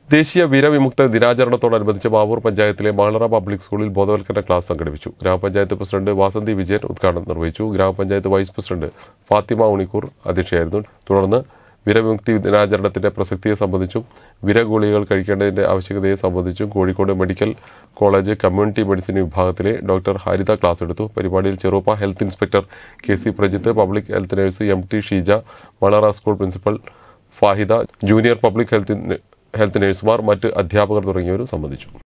ദേശീയ വീരവിമുക്ത ദിനാചരണത്തോടനുബന്ധിച്ച് മാവൂർ പഞ്ചായത്തിലെ മാളറ പബ്ലിക് സ്കൂളിൽ ബോധവൽക്കരണ ക്ലാസ് സംഘടിപ്പിച്ചു ഗ്രാമപഞ്ചായത്ത് പ്രസിഡന്റ് വാസന്തി വിജയൻ ഉദ്ഘാടനം നിർവഹിച്ചു ഗ്രാമപഞ്ചായത്ത് വൈസ് പ്രസിഡന്റ് ഫാത്തിമ ഉണിക്കൂർ അധ്യക്ഷയായിരുന്നു തുടർന്ന് വീരവിമുക്തി ദിനാചരണത്തിന്റെ പ്രസക്തിയെ സംബന്ധിച്ചും വിരഗുളികൾ കഴിക്കേണ്ടതിന്റെ ആവശ്യകതയെ സംബന്ധിച്ചും Kozhikode medical college community medicine വിഭാഗത്തിലെ ഡോക്ടർ ഹരിത ക്ലാസ് എടുത്തു പരിപാടിയിൽ Cheruppa health inspector K C Prajith public health nurse M T Sheeja മാളറ school principal Fahida junior public health health നഴ്സുമാർ മറ്റ് അധ്യാപകർ തുടങ്ങിയവരും സംബന്ധിച്ചു